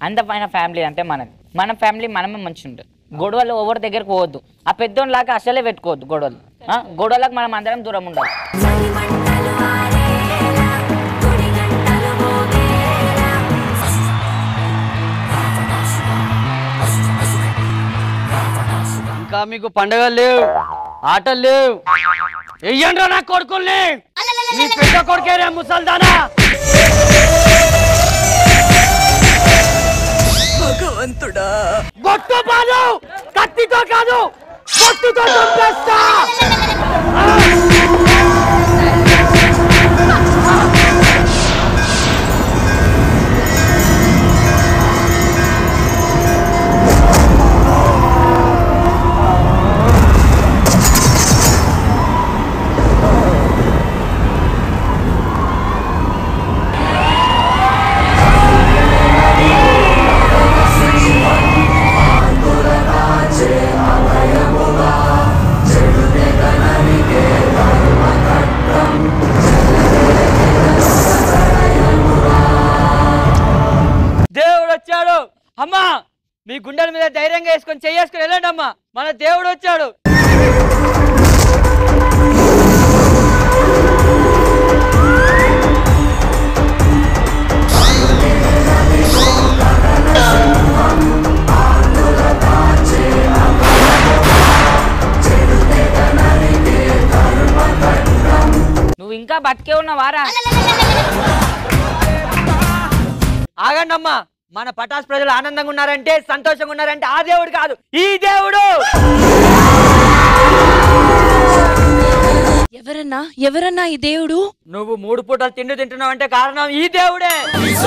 అందమైన ఫ్యామిలీ అంటే మనది మన ఫ్యామిలీ మనమే మంచిగా ఉంటుంది గొడవలు ఎవరి దగ్గరకు పోవద్దు ఆ పెద్దోళ్ళలాగా అసలే పెట్టుకోవద్దు గొడవలు ఆ? గొడవలకు మనం అందరం దూరం ఉండాలి చలిమంటలు ఆరేలా గుడి గంటలు మోగేలా ఇంకా మీకు పండగలు లేవు ఆటలు లేవు వెయ్యండ్రా నా కొడుకుల్ని నీ పెద్ద కొడుకేరే ముసల్దానా భగవంతుడా బొట్టు పాదు కత్తితో కాదు బొట్టుతో చంపేస్తా దేవుడు వచ్చాడు అమ్మా మీ గుండెల మీద ధైర్యంగా వేసుకొని చేసుకుని వెళ్ళండి అమ్మా మన దేవుడు వచ్చాడు నువ్వు ఇంకా బతికే ఉన్నవారా ఆగండి అమ్మా మన పటాస్ ప్రజలు ఆనందంగా ఉన్నారంటే సంతోషంగా ఉన్నారంటే ఆ దేవుడు కాదు ఈ దేవుడు ఎవరన్నా ఎవరన్నా ఈ దేవుడు నువ్వు మూడు పూటలు తిండి తింటున్నావు అంటే కారణం ఈ దేవుడే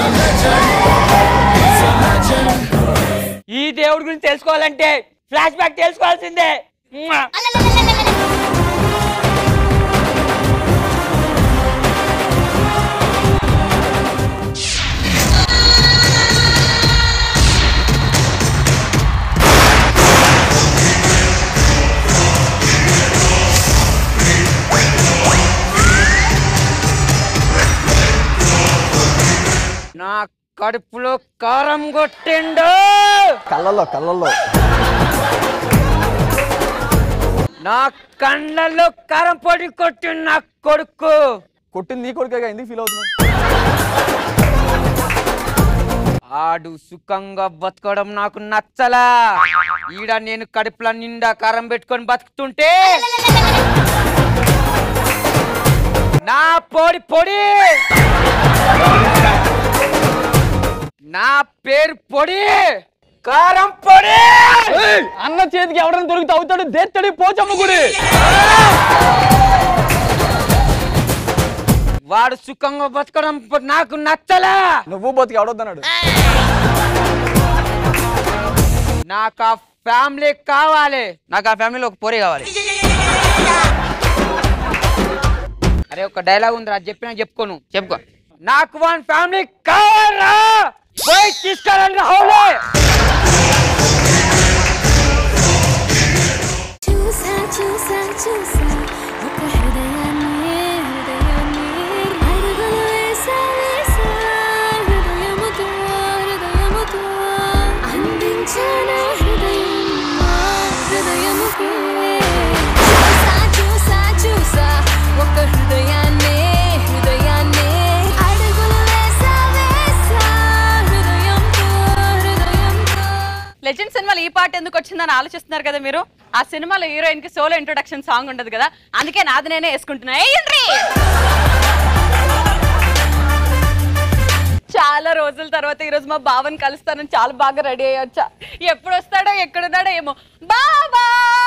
ఈ దేవుడి గురించి తెలుసుకోవాలంటే ఫ్లాష్ బ్యాక్ తెలుసుకోవాల్సిందే మ్వా. నా కడుపులో కారం కొట్టిండు కళ్ళల్లో కళ్ళల్లో నా కళ్ళల్లో కారం పొడి కొట్టిండు నా కొడుకు కొట్టింది నీ కొడుకేగా ఎందుకు ఫీల్ అవుతున్నావు ఆడు సుఖంగా బతకడం నాకు నచ్చలా ఈడ నేను కడుపులో నిండా కారం పెట్టుకొని బతుకుతుంటే నా పొడి పొడి నా పేరు పొడి కారం పొడి అన్న చేతికి ఎవడైనా దొరికితే అవుతాడు దేత్తడి పోచమ్మ గుడి వాడు సుఖంగా బతకడం నాకు నచ్చలా నువ్వు బతికి ఎవడొద్దన్నాడు నాకు ఆ ఫ్యామిలీ కావాలి నాకు ఆ ఫ్యామిలీలో ఒక పోరి కావాలి అరే ఒక డైలాగ్ ఉంది అది చెప్పినా చెప్పుకోను చెప్పుకో నాకు వన్ ఫ్యామిలీ కావాలా పోయి తీసుకురండి రావులే చూసా చూసా చూసా ఒక హృదయాన్ని హృదయాన్ని అడుగులు వేసా వేసా హృదయముతో హృదయముతో అందించానా హృదయం నా హృదయముకే చూసా చూసా చూసా ఒక హృదయాన్ని హృదయాన్ని అడుగులు వేసా వేసా హృదయంతో హృదయంతో లెజెండ్ సినిమాలో ఈ పాట ఎందుకు వచ్చిందని ఆలోచిస్తున్నారు కదా మీరు ఆ సినిమాలో హీరోయిన్ కి సోలో ఇంట్రొడక్షన్ సాంగ్ ఉండదు కదా అందుకే నాది నేనే వేసుకుంటున్నా ఏయండ్రి! చాలా రోజుల తర్వాత ఈ రోజు మా బావని కలుస్తానని చాలా బాగా రెడీ అయ్యొచ్చా ఎప్పుడు వస్తాడో ఎక్కడున్నాడో ఏమో బాబా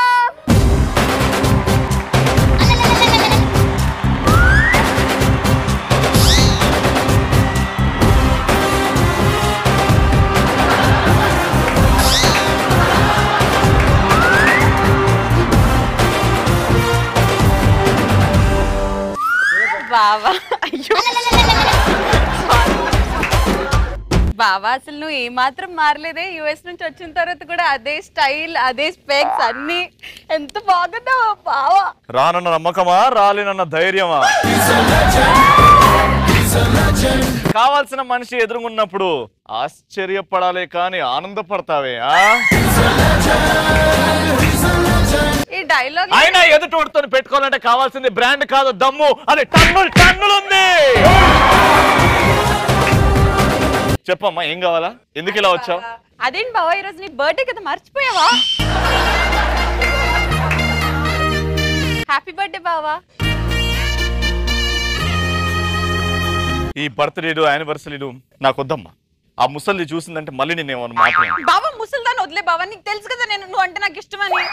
బావా అయ్యో బావా అసలు నువ్వు ఏమాత్రం మారలేదే యుఎస్ నుంచి వచ్చిన తర్వాత కూడా అదే స్టైల్ అదే స్పెక్స్ అన్ని ఎంత బాగున్నావు బావా రానన్న నమ్మకమా రాలేనన్న ధైర్యమా కావాల్సిన మనిషి ఎదురుగున్నప్పుడు ఆశ్చర్యపడాలే కానీ ఆనందపడతావే ఆ ఈ డైలాగ్ అయినా ఎదుటోడితో పెట్టుకోవాలంటే కావాల్సింది బ్రాండ్ కాదు దమ్ము అది టన్నులు టన్నులు ఉంది చెప్పమ్మా ఏం కావాలా ఎందుకు ఇలా వచ్చావు అదేంటి బావా ఈరోజు నీ బర్త్డే కదా మర్చిపోయావా హ్యాపీ బర్త్డే బావా ఈ బర్త్డేలు యానివర్సరీలు నాకు వద్దమ్మా ఆ ముసలి చూసిందంటే మళ్ళీ నేను ఏమన్నా మాట్లాడు బావా ముసల్దాన్ని వదిలే బావా నీకు తెలుసు కదా నేను నువ్వు అంటే నాకు ఇష్టమని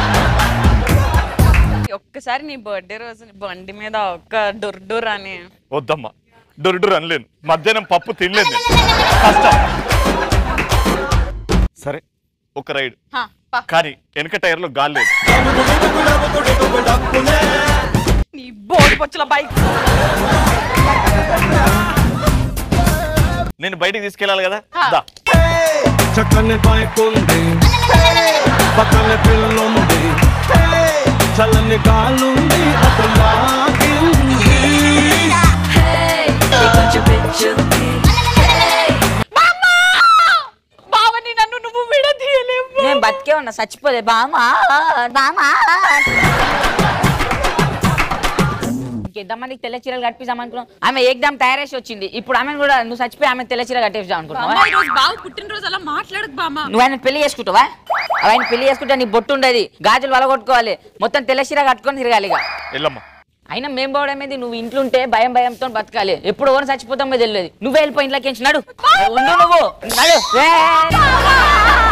ఒక్కసారి నీ బర్త్డే రోజు నీ బండి మీద ఒక్క డొర్ డొర్ అని వద్దమ్మా డొరుడు అనలేను మధ్యాహ్నం పప్పు తినలేదు నేను కష్టం సరే ఒక రైడ్ హా, పా. కానీ వెనక టైర్లో గాలి లేదు నీ బోడి పొచ్చుల బైక్ నేను బయటికి తీసుకెళ్ళాలి కదా దా చక్కని బైక్ ఉంది పక్కన పిల్లలుంది చల్లని గాలుంది అటు లాగింది బావని నన్ను నువ్వు విడదీయలేవు నేను బతికే ఉన్నా చచ్చిపోలే బామా బామా ఇంకెంతమందికి తెల్ల చీరలు కట్టిద్దాం అనుకున్నాం ఆమె ఏకదమ్ తయారేసి వచ్చింది ఇప్పుడు ఆమె కూడా నువ్వు చచ్చిపోయి ఆమె తెల్ల చీర కట్టేద్దాం అనుకున్నావా బామ్మ ఈరోజు బావ పుట్టినరోజు అలా మాట్లాడకు బామ్మ నువ్వు ఆయన పెళ్లి చేసుకుంటావా ఆయన పెళ్లి చేసుకుంటే నీ బొట్టు ఉండేది గాజులు వలగొట్టుకోవాలి మొత్తం తెల్ల చీర కట్టుకొని తిరగాలి ఇక వెళ్ళమ్మా అయినా మేం పోవడం ఏంది నువ్వు ఇంట్లో ఉంటే భయం భయంతో బతకాలి ఎప్పుడు ఎవరు చచ్చిపోతాం మీద తెలియదు నువ్వే వెళ్ళిపోయి ఇంట్లోకి ఎంచి నడు ఉండు నువ్వు నడు ఏయ్.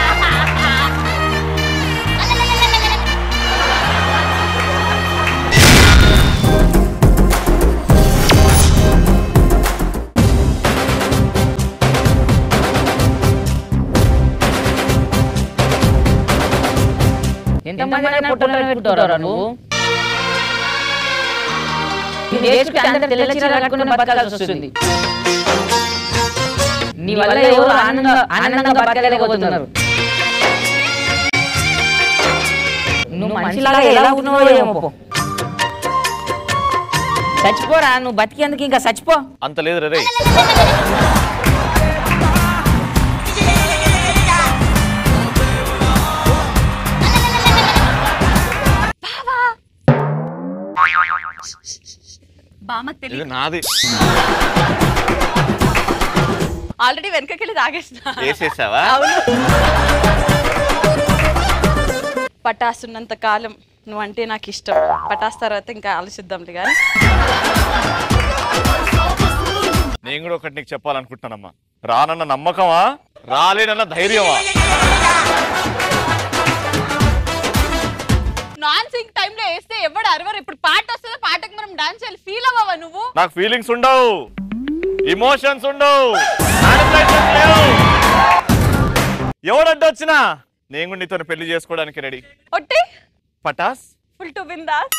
ఎంతమంది అయినా పొట్టలో పెట్టుకుంటారా నువ్వు ఇది వేసుకుంటే అందరు తెల్ల చీర కట్టుకుని బతకాల్సి వస్తుంది నీ వల్ల ఎవరు ఆనందంగా ఆనందంగా బతకలేకపోతున్నారు నువ్వు మనిషిలాగా ఎలా ఉన్నావో ఏమో పో. చచ్చిపోరా నువ్వు బతికేందుకు ఇంకా చచ్చిపో అంత లేదు రే బామ్మ తెలియదు ఇది నాది ఆల్రెడీ వెనకకెళ్ళి తాగేసిన వేసేసావా అవును పటాసున్నంత కాలం నువ్వంటే నాకు ఇష్టం పటాస్ తర్వాత ఇంకా ఆలోచిద్దాంలే కానీ నేను కూడా ఒకటి నీకు చెప్పాలనుకుంటున్నానమ్మా రానన్న నమ్మకమా రాలేనన్న ధైర్యమా నాన్ సింగ్ టైంలో వేస్తే ఎవడు అరవరు ఇప్పుడు పాట వస్తుందో పాటకు మనం డాన్స్ చేయాలి ఫీల్ అవ్వవా నువ్వు నాకు ఫీలింగ్స్ ఉండవు ఇమోషన్స్ ఉండవు manipulations లేవు ఎవడంటే వచ్చినా నేను కూడా నీతో పెళ్లి చేసుకోవడానికి రెడీ ఒట్టి పటాస్ ఫుల్ టు విన్ దాస్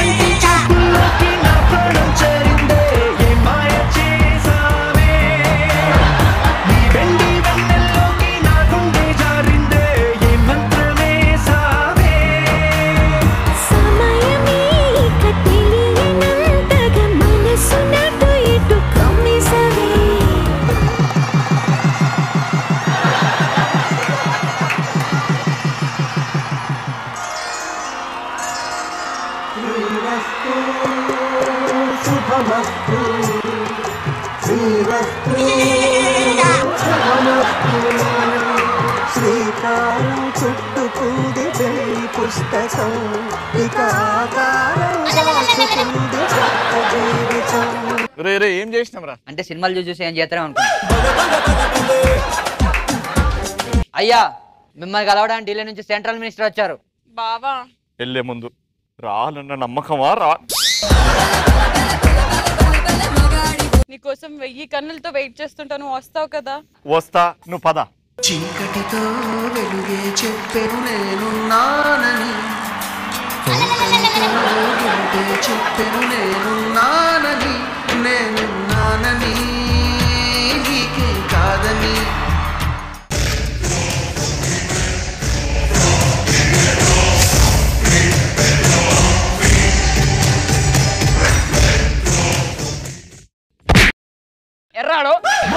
సమయమే ఇక తెలియనంతగా మనసునటు ఇటు కమ్మిసవే శ్రీకారం చుట్టుకుంది వెళ్ళి పుస్తకం ఇక ఆకారం దాచుకుంది కొత్త జీవితం రే రే ఏం చేసినాం రా అంటే సినిమాలు చూసి చూసి ఏం చేస్తారేమో అనుకున్నా అయ్యా మిమ్మల్ని కలవడానికి ఢిల్లీ నుంచి సెంట్రల్ మినిస్టర్ వచ్చారు బావా వెళ్ళే ముందు రానన్న నమ్మకమా రా నీకోసం వెయ్యి కన్నులతో వెయిట్ చేస్తుంటాను నువ్వు వస్తావు కదా వస్తా నువ్వు పద చీకటితో వెలుగే చెప్పెను నేనున్నానని తోటంతో గెలుపే చెప్పెను నేనున్నానని నేనున్నానని నీకే కాదని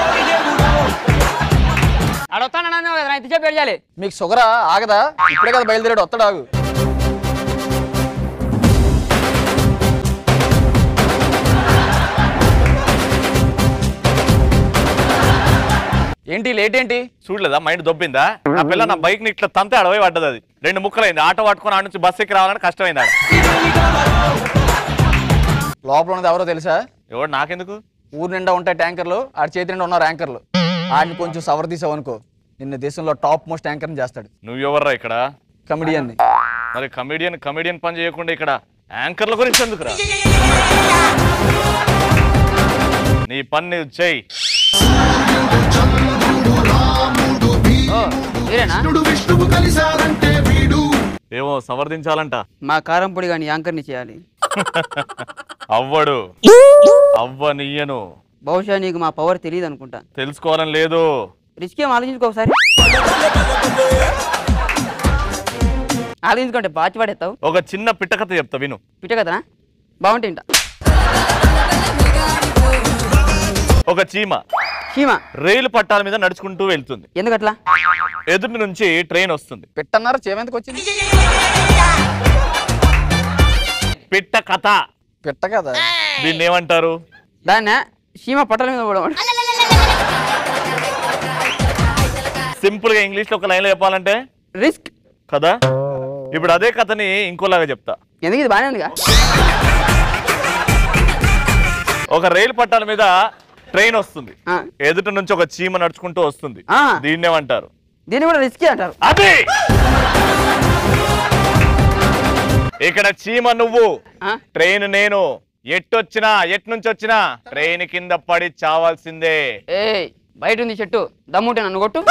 అడొస్తానన్నా కదా ఇంత చెప్పి చేయాలి మీకు షుగరా ఆగదా ఇప్పుడే కదా బయలుదేరాడు వస్తాడు ఆగు ఏంటి లేట్ ఏంటి చూడలేదా మైండ్ దొబ్బిందా నా పిల్ల నా బైక్ ని ఇట్లా తంతే అడవి పడ్డది అది రెండు ముక్కలైంది ఆటో పట్టుకొని ఆడ నుంచి బస్ ఎక్కి రావాలని కష్టమైంది ఆడ లోపల ఉన్నది ఎవరో తెలుసా ఎవడు నాకెందుకు ఊరు నిండా ఉంటాయి ట్యాంకర్లు ఆడి చేతి నిండా ఉన్నారు యాంకర్లు ఆడిని కొంచెం సవర్ తీసావు అనుకో నిన్న దేశంలో టాప్ మోస్ట్ యాంకర్ని చేస్తాడు నువ్వు ఎవర్రా ఇక్కడ కమిడియన్ని మరి కమెడియన్ కమెడియన్ పని చేయకుండా ఇక్కడ యాంకర్ల గురించి ఎందుకురా నీ పని నువ్వు చెయ్యి మీరేనా విష్ణువు కలిశారంటే వీడు ఏమో సమర్థించాలంట మా కారం పొడి కానీ యాంకర్ని చేయాలి అవ్వడు అవ్వ నీయను బహుశా నీకు మా పవర్ తెలియదు అనుకుంటా తెలుసుకోవాలని లేదు రిస్క్ ఏం ఆలోచించుకో ఒకసారి ఆలోచించుకుంటే బాచి పడేస్తావు ఒక చిన్న పిట్ట కథ చెప్తా విను పిట్ట కదనా బాగుంటే ఇంట ఒక చీమ చీమ రైలు పట్టాల మీద నడుచుకుంటూ వెళ్తుంది ఎందుకట్లా ఎదుటి నుంచి ట్రైన్ వస్తుంది పెట్టన్నారు చేమెందుకు వచ్చింది పిట్ట కథ పెట్ట కదా దీన్ని ఏమంటారు దాన్ని చీమ పట్టల మీద పడవాడు సింపుల్ గా ఇంగ్లీష్ లో ఒక లైన్ లో చెప్పాలంటే రిస్క్ కదా ఇప్పుడు అదే కథని ఇంకోలాగా చెప్తా ఎందుకు ఇది బాగానే ఉందిగా ఒక రైలు పట్టాల మీద ట్రైన్ వస్తుంది ఆ. ఎదుట నుంచి ఒక చీమ నడుచుకుంటూ వస్తుంది ఆ. దీన్ని ఏమంటారు దీన్ని కూడా రిస్కీ అంటారు అది ఇక్కడ చీమ నువ్వు ఆ? ట్రైన్ నేను ఎట్టొచ్చినా ఎట్ నుంచి వచ్చినా ట్రైన్ కింద పడి చావాల్సిందే ఏ బయట ఉంది చెట్టు దమ్ముంటే నన్ను కొట్టు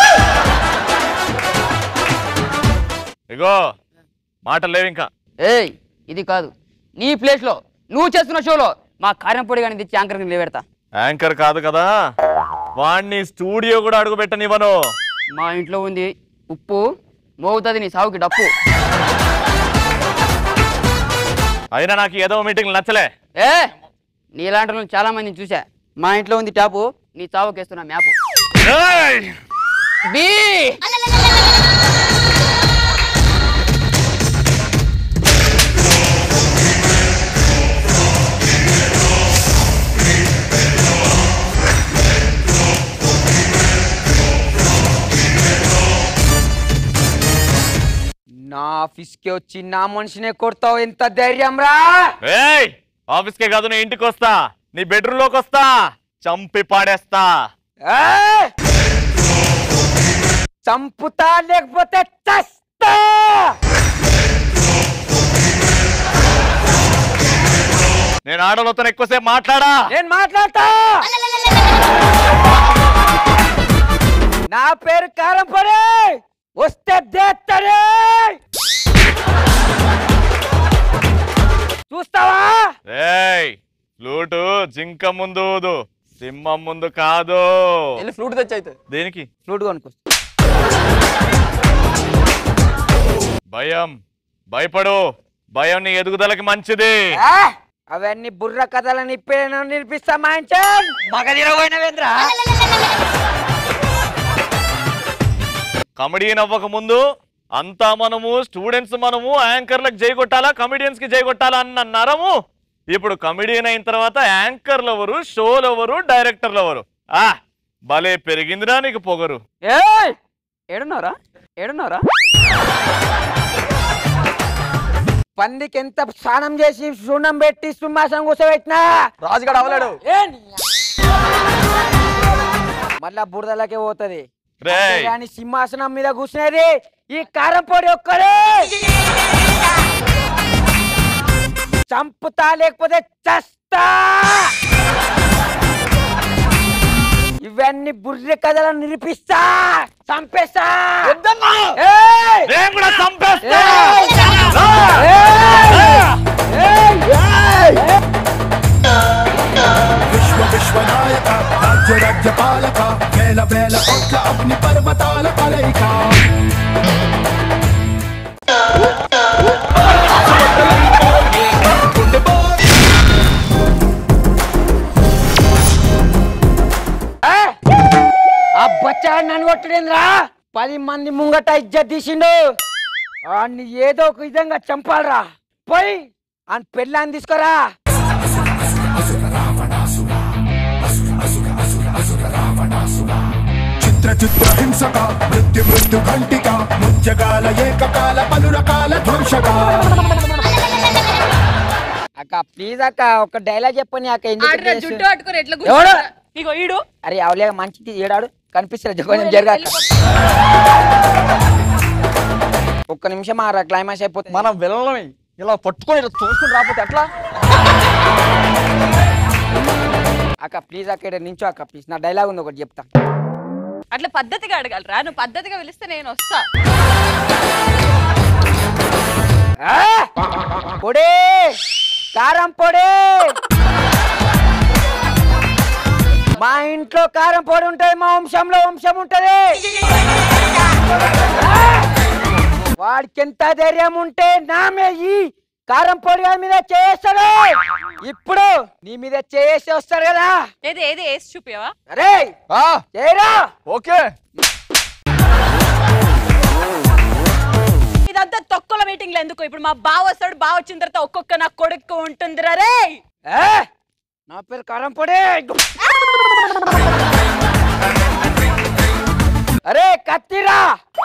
ఇగో మాటలు లేవు ఇంకా ఏయ్ ఇది కాదు నీ ప్లేస్లో నువ్వు చేస్తున్న షోలో మా కార్యం పొడి కానీ తెచ్చి యాంకర్కి నిలబెడతా యాంకర్ కాదు కదా వాణ్ణి స్టూడియో కూడా అడుగు పెట్టనివ్వను మా ఇంట్లో ఉంది ఉప్పు మోగుతుంది నీ సావుకి డప్పు అయినా నాకు ఏదో మీటింగ్ నచ్చలే ఏ నీలాంటి వాళ్ళని చాలా మందిని చూసా మా ఇంట్లో ఉంది టాపు నీ చావుకేస్తున్నా మ్యాపు ఏయ్! బీ నా ఆఫీస్కి వచ్చి నా మనిషినే కొడతావు ఎంత ధైర్యం రా ఏయ్ ఆఫీస్కే కాదు నీ ఇంటికి వస్తా నీ బెడ్రూమ్ లోకి వస్తా చంపి పాడేస్తా ఏయ్! చంపుతా లేకపోతే చస్తా నేను ఆడలతో ఎక్కువసేపు మాట్లాడా నేను మాట్లాడతా నా పేరు కారం పడే వస్తే దేత్తడే చూస్తావా ఏయ్ ఫ్లూటు జింక ముందు ఊదు, సింహం ముందు కాదు వెళ్ళి ఫ్లూట్ తెచ్చి అయితే దేనికి ఫ్లూట్ కొనుక్కో భయం భయపడు భయం నీ ఎదుగుదలకి మంచిది ఆ! అవన్నీ బుర్ర కథలని ఇప్పుడే నేర్పిస్తా మాంచన్ మగదిరపోయినవేంద్ర కమెడియన్ అవ్వక ముందు అంతా మనము స్టూడెంట్స్ మనము యాంకర్లకు జై కొట్టాలా కమెడియన్స్ కి జై కొట్టాలా అన్న నరము ఇప్పుడు కమెడియన్ అయిన తర్వాత యాంకర్లు ఎవరు షోలు ఎవరు డైరెక్టర్లు ఎవరు ఆ భలే పెరిగిందిరా నీకు పొగరు ఏయ్ ఏడున్నారా ఏడున్నారా పందికి ఎంత స్నానం చేసి సున్నం పెట్టి సింహాసనం కూర్చోబెట్టినా రాజుగాడు అవలేడు మళ్ళా బురదలకే పోతది రేయ్ కానీ సింహాసనం మీద కూర్చునేది ఈ కారం పొడి ఒక్కడే చంపుతా లేకపోతే చస్తా ఇవన్నీ బుర్రె కథలను నిరూపిస్తా చంపేస్తా ఏయ్! నేను కూడా చంపేస్తా విశ్వ విశ్వనాయక రాజ్య రాజ్య పాలక వేల వేల కోట్ల అగ్ని పర్వతాల కలయిక ఏయ్! వచ్చాడు నన్ను కొట్టడేంద్రా పది మంది ముంగట ఇజ్జత్ తీసిండు వాడిని ఏదో ఒక విధంగా చంపాలరా పోయి అని పెళ్ళాన్ని తీసుకోరా చిత్ర చిత్ర హింసక మృత్యు మృత్యు ఘంటిక ముత్యకాల ఏకకాల పలు రకాల ధ్వంసక అక్క ప్లీజ్ అక్క ఒక డైలాగ్ చెప్పని అక్క ఎందుకు ఆడరా ఇట్లా జుట్టు చేస్తున్నావ్? పట్టుకొని ఎట్లా ఎవడు? కూర్చుంటారా? ఇగో ఈడు అరే అవలే మంచిది ఏడాడు కనిపిస్తుంది కొంచెం జరగాక ఒక్క నిమిషం ఆరా క్లైమాక్స్ అయిపోతుంది మనం వెళ్ళమే ఇలా పట్టుకొని ఇలా తోసుకుని రాకపోతే ఎట్లా అక్క ప్లీజ్ అక్క ఈడ నించో అక్క ప్లీజ్ నా డైలాగ్ ఉంది ఒకటి చెప్తా అట్లా పద్ధతిగా అడగలరా నువ్వు పద్ధతిగా పిలిస్తే నేను వస్తా ఆ! పొడే కారం పొడే మా ఇంట్లో కారం పొడి ఉంటది మా వంశంలో వంశం ఉంటది ఆ! వాడికి ఎంత ధైర్యం ఉంటే నా మీద ఈ కారం పొడి గారి మీద చేస్తాడు ఇప్పుడు నీ మీద చేసి వస్తాడు కదా ఏది ఏది వేసి చూపియవా అరే ఆ, చేయరా ఓకే ఇదంతా తొక్కల మీటింగ్ లో ఎందుకు ఇప్పుడు మా బావ వస్తాడు బావ వచ్చిన తర్వాత ఒక్కొక్క నా కొడుకు ఉంటుంది రే ఏ? నా పేరు కారం పొడి అరే కత్తిరా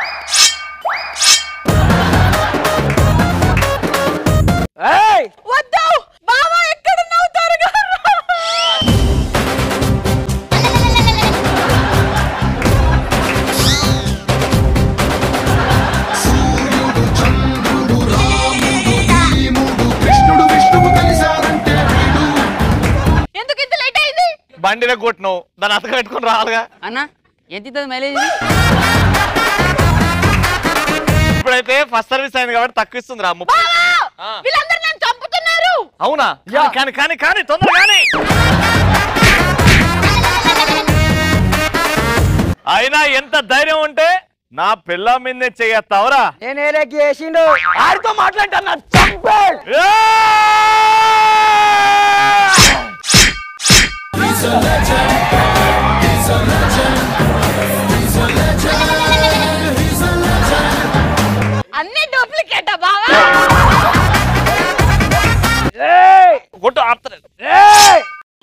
ఏయ్ వద్దు బావ ఎక్కడున్నావు త్వరగా రా. కృష్ణుడు విష్ణువు కలిశారంటే వీడు ఎందుకు ఇంత లేట్ అయింది బండిలో కొట్టినావు దాన్ని అతక పెట్టుకుని రావాలిగా అన్న ఎంత ఇస్తుంది మైలేజ్ ఇప్పుడైతే ఫస్ట్ సర్వీస్ అయింది కాబట్టి తక్కువ ఇస్తుంది రా ముప్పై ఆ. వీళ్ళందరూ నన్ను చంపుతున్నారు అవునా కానీ, కానీ కానీ కానీ తొందర కానీ అయినా ఎంత ధైర్యం ఉంటే నా పిల్ల మీదే చెయ్యత్తావురా నేను ఏలకి వేసిండు ఆడితో మాట్లాడతాను చంపే అన్ని డూప్లికేటా బావా ఏయ్! కొట్టు ఆపుతలేదు ఏయ్!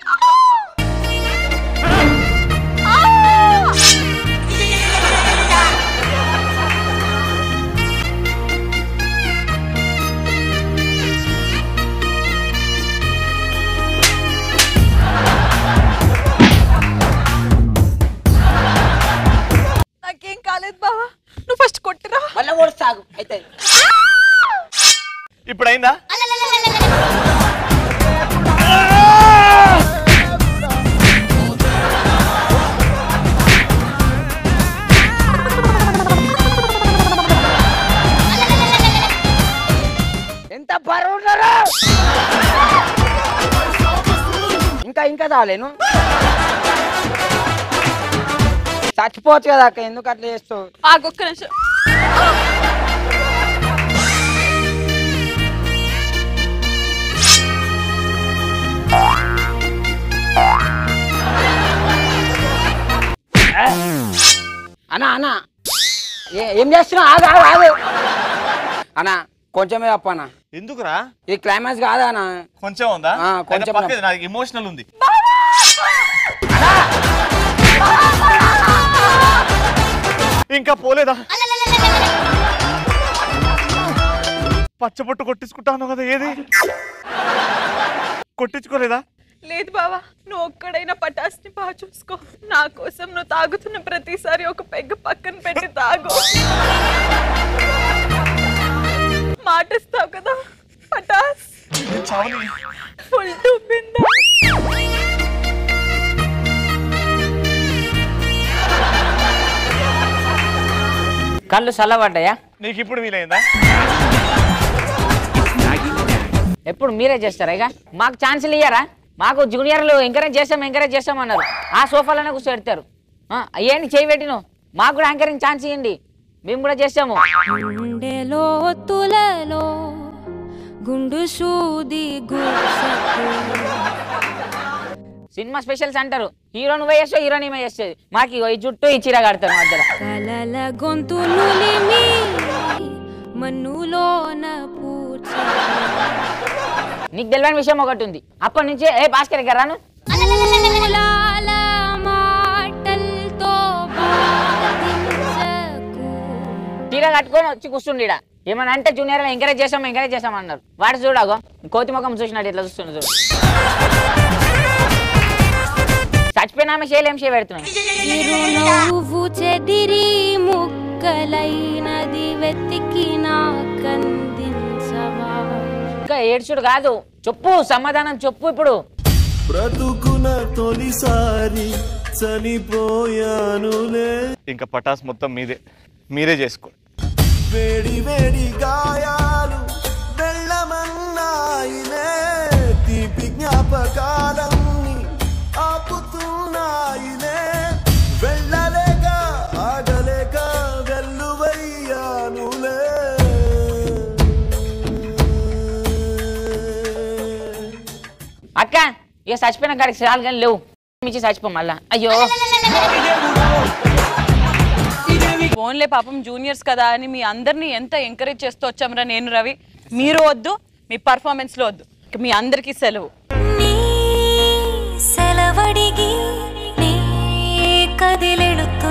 నాకేం కాలేదు బావా నువ్వు ఫస్ట్ కొట్టిరా మళ్ళా కూడా సాగు అయితే ఇప్పుడు అయిందా ఎంత బరువు ఉన్నారు ఇంకా ఇంకా తాలేను చచ్చిపోవచ్చు కదా అక్క ఎందుకు అట్లా చేస్తావు ఆగొక్క నిమిషం అన్నా అన్నా ఏ- ఏం చేస్తున్నావు ఆగు ఆగు ఆగు అన్నా కొంచెమే చెప్పన్నా ఎందుకురా ఇది క్లైమాక్స్ కాదా అన్న కొంచెం ఉందా ఆ, అయితే కొంచెం పక్కది, నాకు ఎమోషనల్ ఉంది ఇంకా పోలేదా పచ్చబొట్టు కొట్టించుకుంటాను కదా ఏది కొట్టించుకోలేదా లేదు బావా నువ్వు ఒక్కడైనా పటాస్ని బాగా చూసుకో నా కోసం నువ్వు తాగుతున్న ప్రతిసారి ఒక పెగ్గ పక్కన పెట్టి తాగు మాటిస్తావు కదా పటాస్ చావని ఫుల్ టూపిందా కళ్ళు చల్లబడ్డాయా నీకు ఇప్పుడు వీలైందా ఎప్పుడు మీరే చేస్తారా ఇక మాకు ఛాన్సులు ఇయ్యారా మాకు జూనియర్లు ఎంకరేజ్ చేస్తాం ఎంకరేజ్ చేస్తాం అన్నారు ఆ సోఫాలోనే కూర్చోబెడతారు ఆ, అయ్యేంటి చేయి పెట్టిను మాకు కూడా యాంకరింగ్ ఛాన్స్ ఇవ్వండి మేము కూడా చేస్తాము గుండెలో తులలో గుండు సూది గుసకు సినిమా స్పెషల్స్ అంటారు హీరో నువ్వే చేస్తావు హీరోని ఈమె చేస్తుంది మాకు ఇగో ఈ జుట్టు ఈ చీర కడతారు మధ్యలో కలల గొంతు నులిమి మన్నులోన పూడ్చి నీకు తెలియని విషయం ఒకటి ఉంది అప్పటి నుంచి ఏ భాస్కర్ గారు రాను మూలాల మాటల్తో బాధించకు. చీర కట్టుకొని వచ్చి కూర్చుండి ఈడ. ఏమన్నా అంటే జూనియర్ ఎంకరేజ్ చేసాం ఎంకరేజ్ చేసాం అన్నారు వాడు చూడగో కోతి ముఖం చూసినట్టు ఇట్లా చూస్తుండు చూడు చచ్చిపోయిన ఆమె చేయలేం చేయ పెడుతున్నాయి చిరునవ్వు చెదిరి ముక్కలైనది వెతికి నాకందించవా ఇంకా ఏడ్చుడు కాదు చెప్పు సమాధానం చెప్పు ఇప్పుడు బ్రతుకున తొలిసారి చనిపోయానులే ఇంకా పటాస్ మొత్తం మీదే మీరే చేసుకో వేడి వేడి గాయాలు వెళ్ళమన్నాయిలే తీపి జ్ఞాపకాలన్నీ ఆపుతున్నాయిలే వెళ్ళలేక ఆగలేక వెల్లువయ్యానులే అక్క ఇక చచ్చిపోయిన కాడికి చాలు కానీ లేవు మించి చచ్చిపో మళ్ళా అయ్యో ఓన్లే పాపం జూనియర్స్ కదా అని మీ అందరినీ ఎంత ఎంకరేజ్ చేస్తూ వచ్చామరా నేను రవి మీరు వద్దు మీ పర్ఫార్మెన్స్ లో వద్దు ఇక మీ అందరికీ సెలవు సెలవడిగి నీ కదిలెడుతూ